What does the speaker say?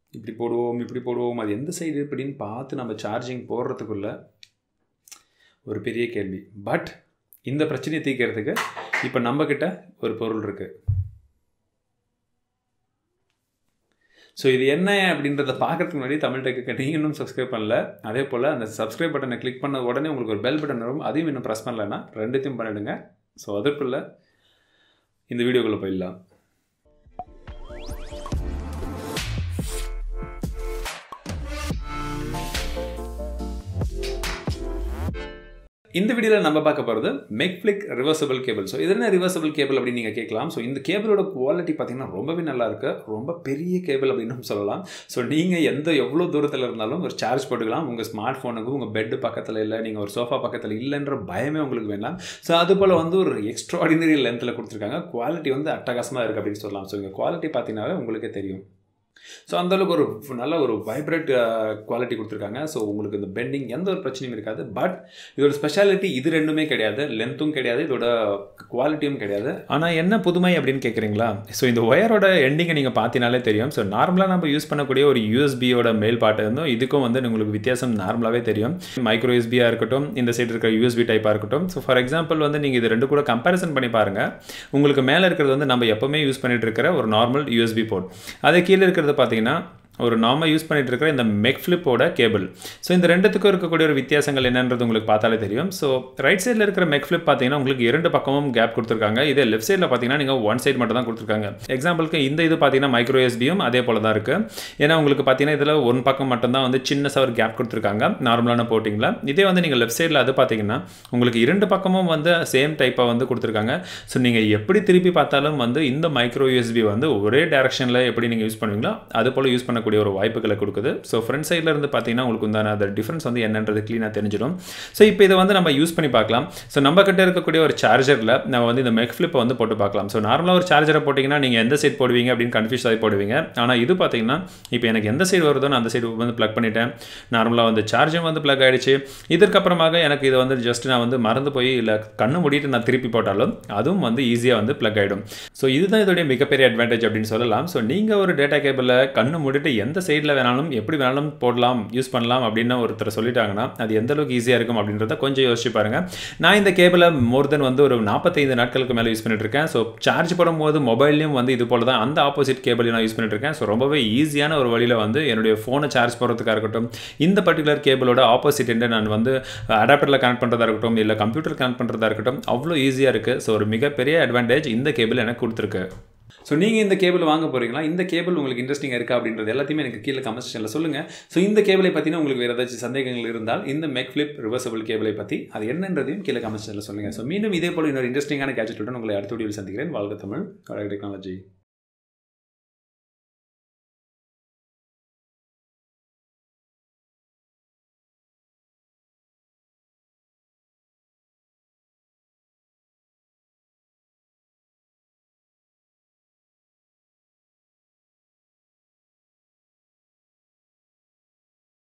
இப்படி போடுவோம் இப்படி போடுவோம் அது எந்த சைடு இப்படின்னு பார்த்து நம்ம சார்ஜிங் போடுறதுக்குள்ள ஒரு பெரிய கேள்வி பட் இந்த பிரச்சனையை தீர்க்கறதுக்கு இப்போ நம்மக்கிட்ட ஒரு பொருள் இருக்குது ஸோ இது என்ன அப்படின்றத பார்க்கறதுக்கு முன்னாடி தமிழ் டெக்கு நீங்கள் இன்னும் சப்ஸ்கிரைப் பண்ணல அதே போல் அந்த சப்ஸ்கிரைப் பட்டனை கிளிக் பண்ண உடனே உங்களுக்கு ஒரு பெல் பட்டன் வரும் அதையும் இன்னும் ப்ரெஸ் பண்ணலன்னா ரெண்டுத்தையும் பண்ணிடுங்க ஸோ அதற்குள்ள இந்த வீடியோக்குள்ளே போயிடலாம் இந்த வீடியோவில் நம்ம பார்க்க போகிறது மெக்ஃப்ளிக் ரிவர்சபிள் கேபிள் ஸோ இது என்ன ரிவர்சபிள் கேபிள் அப்படின்னு நீங்கள் கேட்கலாம் ஸோ இந்த கேபிளோட குவாலிட்டி பார்த்தீங்கன்னா ரொம்பவே நல்லா இருக்கு ரொம்ப பெரிய கேபிள் அப்படின்னு சொல்லலாம் ஸோ நீங்கள் எந்த எவ்வளோ தூரத்தில் இருந்தாலும் ஒரு சார்ஜ் போட்டுக்கலாம் உங்கள் ஸ்மார்ட் ஃபோனுக்கு உங்கள் பெட்டு பக்கத்தில் இல்லை நீங்கள் ஒரு சோஃபா பக்கத்தில் இல்லைன்ற பயமே உங்களுக்கு வேண்டாம் ஸோ அது போல் வந்து ஒரு எக்ஸ்ட்ராடினரி லென்த்தில் கொடுத்துருக்காங்க குவாலிட்டி வந்து அட்டகாசமாக இருக்குது அப்படின்னு சொல்லலாம் ஸோ இங்கே குவாலிட்டி பார்த்தீங்கன்னாவே உங்களுக்கே தெரியும் ஸோ அந்தளவுக்கு ஒரு நல்ல ஒரு வைப்ரேட் குவாலிட்டி கொடுத்துருக்காங்க ஸோ உங்களுக்கு இந்த பெண்டிங் எந்த ஒரு பிரச்சனையும் இருக்காது பட் இதோட ஸ்பெஷாலிட்டி இது ரெண்டுமே கிடையாது லென்த்தும் கிடையாது இதோட குவாலிட்டியும் கிடையாது ஆனால் என்ன புதுமை அப்படின்னு கேட்குறீங்களா ஸோ இந்த ஒயரோட எண்டிங்கை நீங்கள் பார்த்தீங்கனாலே தெரியும் ஸோ நார்மலாக நம்ம யூஸ் பண்ணக்கூடிய ஒரு யூஎஸ்பியோட மேல் பாட்டு இருந்தும் இதுக்கும் வந்து உங்களுக்கு வித்தியாசம் நார்மலாகவே தெரியும் மைக்ரோ யூஎஸ்பியாக இருக்கட்டும் இந்த சைடு இருக்கிற யூஎஸ்பி டைப்பாக இருக்கட்டும் ஸோ ஃபார் எக்ஸாம்பிள் வந்து நீங்கள் இது ரெண்டு கூட கம்பேரிசன் பண்ணி பாருங்கள் உங்களுக்கு மேலே இருக்கிறது வந்து நம்ம எப்போவுமே யூஸ் பண்ணிட்டு இருக்கிற ஒரு நார்மல் யூஎஸ்பி போர்ட் அதே கீழே இருக்கிறது பார்த்தீங்கன்னா ஒரு நாம யூஸ் பண்ணிட்டு இருக்கிற இந்த மெக்ஃப்ளிப்போட கேபிள் ஸோ இந்த ரெண்டுத்துக்கும் இருக்கக்கூடிய ஒரு வித்தியாசங்கள் என்னன்றது உங்களுக்கு பார்த்தாலே தெரியும் ஸோ ரைட் சைடில் இருக்கிற மெக்ஃப்ளிப் பார்த்தீங்கன்னா உங்களுக்கு இரண்டு பக்கமும் கேப் கொடுத்துருக்காங்க இதே லெஃப்ட் சைடில் பார்த்தீங்கன்னா நீங்கள் ஒன் சைடு மட்டும் தான் கொடுத்துருக்காங்க எக்ஸாம்பிளுக்கு இந்த இது பார்த்தீங்கன்னா மைக்ரோ எஸ்பியும் அதே போல தான் இருக்குது ஏன்னா உங்களுக்கு பார்த்தீங்கன்னா இதில் ஒன் பக்கம் மட்டும் தான் வந்து சின்ன சவர் கேப் கொடுத்துருக்காங்க நார்மலான போட்டிங்கில் இதே வந்து நீங்கள் லெஃப்ட் சைடில் அது பார்த்தீங்கன்னா உங்களுக்கு இரண்டு பக்கமும் வந்து சேம் டைப்பாக வந்து கொடுத்துருக்காங்க ஸோ நீங்கள் எப்படி திருப்பி பார்த்தாலும் வந்து இந்த மைக்ரோ யூஎஸ்பி வந்து ஒரே டேரக்ஷனில் எப்படி நீங்கள் யூஸ் பண்ணுவீங்களோ அது போல் யூஸ் பண்ண பண்ணக்கூடிய ஒரு வாய்ப்புகளை கொடுக்குது ஸோ ஃப்ரண்ட் சைடில் இருந்து பார்த்தீங்கன்னா உங்களுக்கு உண்டான அந்த டிஃப்ரென்ஸ் வந்து என்னன்றது க்ளீனாக தெரிஞ்சிடும் ஸோ இப்போ இதை வந்து நம்ம யூஸ் பண்ணி பார்க்கலாம் ஸோ நம்ம கிட்ட இருக்கக்கூடிய ஒரு சார்ஜரில் நம்ம வந்து இந்த மெக் ஃப்ளிப்பை வந்து போட்டு பார்க்கலாம் ஸோ நார்மலாக ஒரு சார்ஜரை போட்டிங்கன்னா நீங்கள் எந்த சைடு போடுவீங்க அப்படின்னு கன்ஃபியூஸ் ஆகி போடுவீங்க ஆனால் இது பார்த்தீங்கன்னா இப்போ எனக்கு எந்த சைடு வருதோ நான் அந்த சைடு வந்து ப்ளக் பண்ணிட்டேன் நார்மலாக வந்து சார்ஜும் வந்து ப்ளக் ஆகிடுச்சு இதற்கப்புறமாக எனக்கு இது வந்து ஜஸ்ட் நான் வந்து மறந்து போய் இல்லை கண்ணு மூடிட்டு நான் திருப்பி போட்டாலும் அதுவும் வந்து ஈஸியாக வந்து ப்ளக் ஆகிடும் ஸோ இதுதான் இதோடைய மிகப்பெரிய அட்வான்டேஜ் அப்படின்னு சொல்லலாம் ஸோ நீங்கள் ஒரு டேட்டா கேபிளில் கண்ணு மூடிட்டு எந்த சைடில் வேணாலும் எப்படி வேணாலும் போடலாம் யூஸ் பண்ணலாம் அப்படின்னு ஒருத்தர் சொல்லிட்டாங்கன்னா அது எந்த அளவுக்கு ஈஸியாக இருக்கும் அப்படின்றத கொஞ்சம் யோசிச்சு பாருங்கள் நான் இந்த கேபிளை மோர் தென் வந்து ஒரு நாற்பத்தைந்து நாட்களுக்கு மேலே யூஸ் பண்ணிட்டு இருக்கேன் ஸோ சார்ஜ் போடும்போது மொபைல்லையும் வந்து இது போல தான் அந்த ஆப்போசிட் கேபிளையும் நான் யூஸ் பண்ணிட்டு இருக்கேன் ஸோ ரொம்பவே ஈஸியான ஒரு வழியில் வந்து என்னுடைய ஃபோனை சார்ஜ் போடுறதுக்காக இருக்கட்டும் இந்த பர்டிகுலர் கேபிளோட ஆப்போசிட் எண்டை நான் வந்து அடாப்டரில் கனெக்ட் பண்ணுறதா இருக்கட்டும் இல்லை கம்ப்யூட்டர் கனெக்ட் பண்ணுறதா இருக்கட்டும் அவ்வளோ ஈஸியாக இருக்குது ஸோ ஒரு மிகப்பெரிய அட்வான்டேஜ் இந்த கேபிள் எனக்கு கொடுத்துருக்கு ஸோ நீங்கள் இந்த கேபிள் வாங்க போகிறீங்களா இந்த கேபிள் உங்களுக்கு இன்ட்ரெஸ்டிங்காக இருக்கா அப்படின்றது எல்லாத்தையுமே எனக்கு கீழே கமெண்ட் செக்ஷனில் சொல்லுங்கள் ஸோ இந்த கேபிளை பற்றினா உங்களுக்கு வேறு ஏதாச்சும் சந்தேகங்கள் இருந்தால் இந்த மெக் ஃப்ளிப் ரிவர்சபிள் கேபிளை பற்றி அது என்னன்றதையும் கீழே கமெண்ட் செக்ஷனில் சொல்லுங்கள் ஸோ மீண்டும் இதே போல் இன்னொரு இன்ட்ரெஸ்டிங்கான கேட்ஜெட்டுடன் உங்களை அடுத்த வீடியோவில் சந்திக்கிறேன் வாழ்க தமிழ் வழக்கு டெக்னாலஜி